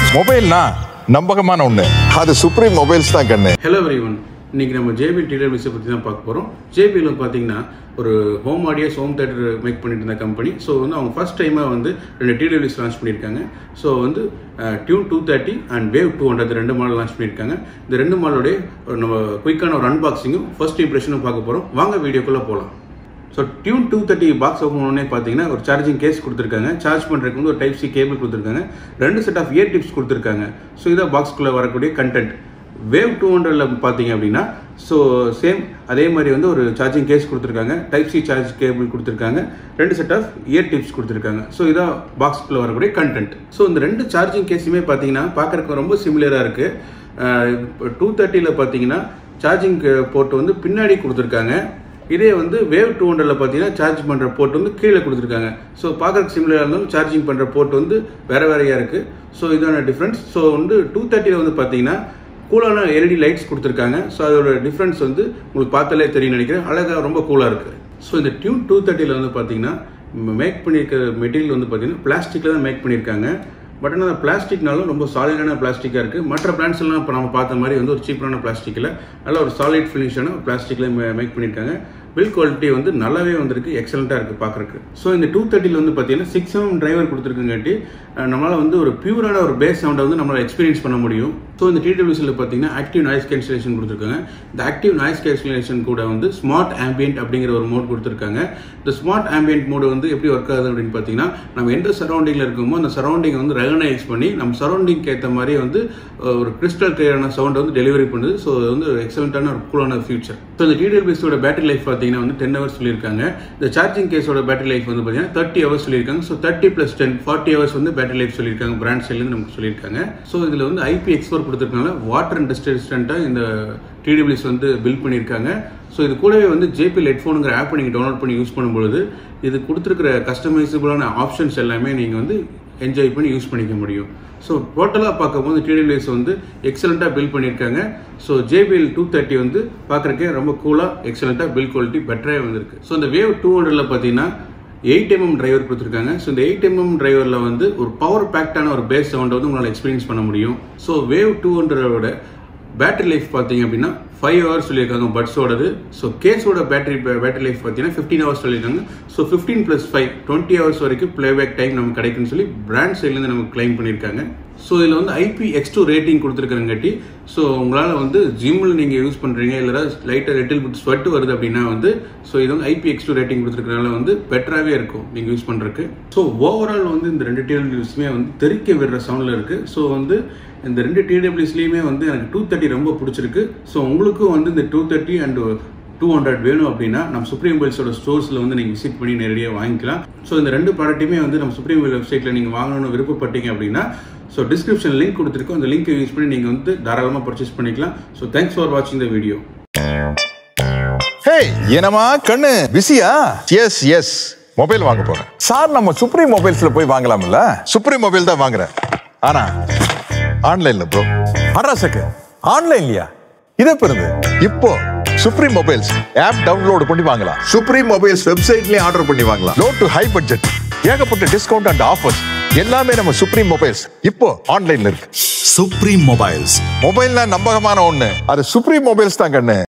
மொபைல்னா நம்பகமான ஒண்ணு அது சுப்ரீம் மொபைல்ஸ் தான் கண்ணு ஹலோ எவ்ரிவன் இன்னைக்கு நம்ம ஜேபிஎல் டிடபிள்யூஸை பற்றி தான் பார்க்க போகிறோம் ஜேபிஎல் பார்த்தீங்கன்னா ஒரு home audios home theater make பண்ணிட்டு இருந்த கம்பெனி ஸோ வந்து அவங்க ஃபர்ஸ்ட் டைமாக வந்து ரெண்டு டிடபிள்யூஸ் லான்ச் பண்ணியிருக்காங்க ஸோ வந்து tune two thirty and wave two hundred ரெண்டு மாடல் லான்ச் பண்ணியிருக்காங்க இந்த ரெண்டு மாடலுடைய ஒரு நம்ம குயிக்கான ஒரு அன்பாக்சிங்கும் ஃபர்ஸ்ட் இம்ப்ரெஷனும் பார்க்க போகிறோம் வாங்க வீடியோக்குள்ளே போகலாம் so tune two thirty box open பண்ணோடனே பார்த்தீங்கன்னா ஒரு சார்ஜிங் கேஸ் கொடுத்துருக்காங்க சார்ஜ் பண்ணுறதுக்கு வந்து ஒரு டைப் சி கேபிள் கொடுத்துருக்காங்க ரெண்டு செட் ஆஃப் இயர் டிப்ஸ் கொடுத்துருக்காங்க ஸோ இதான் பாக்ஸ்குள்ளே வரக்கூடிய கண்டென்ட் வேவ் டூ ஹண்ட்ரடில் பார்த்தீங்க அப்படின்னா ஸோ சேம் அதே மாதிரி வந்து ஒரு சார்ஜிங் கேஸ் கொடுத்துருக்காங்க டைப் சி சார்ஜ் கேபிள் கொடுத்துருக்காங்க ரெண்டு செட் ஆஃப் இயர் டிப்ஸ் கொடுத்துருக்காங்க ஸோ இதான் பாக்ஸ்குள்ளே வரக்கூடிய கண்டென்ட் ஸோ இந்த ரெண்டு சார்ஜிங் கேஸுமே பார்த்தீங்கன்னா பார்க்குறதுக்கு ரொம்ப சிமிலராக இருக்குது டூ தேர்ட்டியில் பார்த்தீங்கன்னா சார்ஜிங் போர்ட் வந்து பின்னாடி கொடுத்துருக்காங்க இதே வந்து வேவ் டூ ஹண்ட்ரட்ல பார்த்தீங்கன்னா சார்ஜ் பண்ணுற போர்ட் வந்து கீழே கொடுத்துருக்காங்க ஸோ பார்க்கறதுக்கு சிமிலராக இருந்தாலும் சார்ஜிங் பண்ணுற போர்ட் வந்து வேற வேறையாக இருக்குது ஸோ இதான டிஃப்ரென்ஸ் ஸோ வந்து டூ தேர்ட்டியில் வந்து பார்த்தீங்கன்னா கூலான எல்இடி லைட்ஸ் கொடுத்துருக்காங்க ஸோ அதோட டிஃப்ரென்ஸ் வந்து உங்களுக்கு பார்த்தாலே தெரியும் நினைக்கிறேன் அழகாக ரொம்ப கூலாக இருக்குது ஸோ இந்த டியூன் டூ தேர்ட்டியில் வந்து பார்த்தீங்கன்னா மேக் பண்ணியிருக்கிற மெட்டீரியல் வந்து பார்த்தீங்கன்னா பிளாஸ்டிக்கில் தான் மேக் பண்ணியிருக்காங்க பட் ஆனால் அந்த பிளாஸ்டிக்னாலும் ரொம்ப சாலிடான பிளாஸ்டிக்காக இருக்குது மற்ற பிராண்ட்ஸ் எல்லாம் இப்போ நம்ம பார்த்த மாதிரி வந்து ஒரு சீப்பான பிளாஸ்டிக்கில் நல்ல ஒரு சாலிட் ஃபினிஷான பிளாஸ்டிக்கில் மேக் பண்ணியிருக்காங்க பில் குவாலிட்டி வந்து நல்லாவே வந்திருக்கு எக்ஸலண்ட்டாக இருக்குது பார்க்குறக்கு ஸோ இந்த டூ தேர்ட்டியில் வந்து பார்த்தீங்கன்னா சிக்ஸ் எம் டிரைவர் கொடுத்துருக்குங்காட்டி நம்மளால் வந்து ஒரு பியூரான ஒரு பேஸ் சவுண்டை வந்து நம்மளால் எக்ஸ்பீரியன்ஸ் பண்ண முடியும் ஸோ இந்த டிடபிள்யூசியில் பார்த்தீங்கன்னா ஆக்டிவ் நாய்ஸ் கேன்சலேஷன் கொடுத்துருக்காங்க இந்த ஆக்டிவ் நாய்ஸ் கேன்சலேஷன் கூட வந்து ஸ்மார்ட் ஆம்பியன்ட் அப்படிங்கிற ஒரு மோட் கொடுத்துருக்காங்க இந்த ஸ்மார்ட் ஆம்பியன்ட் மோடு வந்து எப்படி ஒர்க் ஆகுது அப்படின்னு பார்த்தீங்கன்னா நம்ம எந்த சரௌண்டிங்கில் இருக்கோமோ அந்த சரௌண்டிங்கை வந்து ரெகனைஸ் பண்ணி நம்ம சரௌண்டிங்க்கு ஏற்ற மாதிரி வந்து ஒரு கிறிஸ்டல் கிளியரான சவுண்டை வந்து டெலிவரி பண்ணுது ஸோ அது வந்து ஒரு எக்ஸலண்ட்டான ஒரு கூலான ஃபியூச்சர் ஸோ இந்த டிடிஎல்பிஎஸோட பேட்டரி லைஃப் பார்த்தீங்கன்னா வந்து டென் ஹவர்ஸ் சொல்லியிருக்காங்க இந்த சார்ஜிங் கேஸோட பேட்டரி லைஃப் வந்து பார்த்தீங்கன்னா தேர்ட்டி ஹவர்ஸ் சொல்லியிருக்காங்க so thirty plus ten forty hours வந்து பேட்டரி லைஃப் சொல்லியிருக்காங்க பிராண்ட் சைட்லேருந்து நமக்கு சொல்லியிருக்காங்க ஸோ இதில் வந்து ஐபி எக்ஸ்போர் கொடுத்துருக்கனால வாட்டர் அண்ட் ரெசிஸ்டண்ட்டாக இந்த டிடிபிள்யூஸ் வந்து பில்ட் பண்ணியிருக்காங்க ஸோ இது கூடவே வந்து ஜேபிஎல் ஹெட்ஃபோனுங்கிற ஆப்பை நீங்கள் டவுன்லோட் பண்ணி யூஸ் பண்ணும்பொழுது இது கொடுத்துருக்கிற கஸ்டமைசபிளான ஆப்ஷன்ஸ் எல்லாமே நீங்கள் வந்து என்ஜாய் பண்ணி யூஸ் பண்ணிக்க முடியும் ஸோ டோட்டலாக பார்க்கும்போது டிடிபிள்யூஸ் வந்து எக்ஸலண்ட்டாக பில்ட் பண்ணியிருக்காங்க ஸோ ஜேபிஎல் டூ தேர்ட்டி வந்து பார்க்குறக்கே ரொம்ப கூலாக எக்ஸலண்ட்டாக பில் குவாலிட்டி பெட்டராக வந்திருக்கு ஸோ இந்த வேவ் டூ ஹண்ட்ரடில் பார்த்தீங்கன்னா எயிட் எம்எம் டிரைவர் கொடுத்துருக்காங்க ஸோ இந்த எயிட் எம்எம் டிரைவரில் வந்து ஒரு பவர் பேக்டான ஒரு பேஸ் சவுண்டை வந்து உங்களால் எக்ஸ்பீரியன்ஸ் பண்ண முடியும் ஸோ வேவ் டூ ஹண்ட்ரடோட பேட்டரி லைஃப் பார்த்தீங்க அப்படின்னா ஃபைவ் ஹவர்ஸ் சொல்லியிருக்காங்க பட்ஸோடது ஸோ கேஸோட பேட்டரி பேட்டரி லைஃப் பார்த்தீங்கன்னா ஃபிஃப்டீன் ஹவர்ஸ் சொல்லியிருக்காங்க so fifteen plus five twenty hours வரைக்கும் ப்ளேபேக் டைம் நமக்கு கிடைக்குன்னு சொல்லி பிராண்ட் சைட்லேருந்து நமக்கு கிளைம் பண்ணியிருக்காங்க ஸோ இதில் வந்து ஐபி எக்ஸ் டூ ரேட்டிங் கொடுத்துருக்காங்காட்டி ஸோ உங்களால் வந்து ஜிம்மில் நீங்கள் யூஸ் பண்ணுறீங்க இல்லை லைட்டாக லிட்டில் பிட் ஸ்வெட் வருது அப்படின்னா வந்து ஸோ இது வந்து ஐபி எக்ஸ் டூ ரேட்டிங் கொடுத்துருக்கனால வந்து பெட்டராகவே இருக்கும் நீங்கள் யூஸ் பண்ணுறதுக்கு ஸோ ஓவரால் வந்து இந்த ரெண்டு டிடபிள்யூஸுமே வந்து தெறிக்க விடுற சவுண்டில் இருக்குது ஸோ வந்து இந்த ரெண்டு டிடபிள்யூஸ்லேயுமே வந்து எனக்கு டூ தேர்ட்டி ரொம்ப பிடிச்சிருக்கு ஸோ உங்களுக்கும் வந்து இந்த two thirty and two hundred வேணும் அப்படின்னா நம்ம சுப்ரீம் மொபைல்ஸோட ஸ்டோர்ஸில் வந்து நீங்கள் விசிட் பண்ணி நேரடியாக வாங்கிக்கலாம் ஸோ இந்த ரெண்டு ப்ராடக்ட்டுமே வந்து நம்ம சுப்ரீம் மொபைல் வெப்சைட்டில் நீங்கள் வாங்கணும்னு விருப்பப்பட்டீங்க அப்படின்னா ஸோ டிஸ்கிரிப்ஷன் லிங்க் கொடுத்துருக்கோம் அந்த லிங்க்கை யூஸ் பண்ணி நீங்கள் வந்து தாராளமாக பர்ச்சேஸ் பண்ணிக்கலாம் ஸோ தேங்க்ஸ் ஃபார் வாட்சிங் த வீடியோ ஹே என்னமா கண்ணு பிஸியா எஸ் எஸ் மொபைல் வாங்க போறேன் சார் நம்ம சுப்ரீம் மொபைல்ஸ்ல போய் வாங்கலாம்ல சுப்ரீம் மொபைல் தான் வாங்குறேன் ஆனா ஆன்லைன்ல ப்ரோ அட்ரஸுக்கு ஆன்லைன்லயா இது பிறகு இப்போ சுப்ரீம் மொபைல்ஸ் ஆப் டவுன்லோட் பண்ணி வாங்கலாம் சுப்ரீம் மொபைல்ஸ் வெப்சைட்லயே ஆர்டர் பண்ணி வாங்கலாம் லோ டு ஹை பட்ஜெட் ஏகப்பட்ட டிஸ்கவுண்ட் அண்ட் ஆஃபர்ஸ் எல்லாமே நம்ம சுப்ரீம் மொபைல்ஸ் இப்போ ஆன்லைன்ல இருக்கு Supreme Mobiles. மொபைல்னா நம்பகமான ஒண்ணு அது சுப்ரீம் மொபைல்ஸ் தான் கண்ணு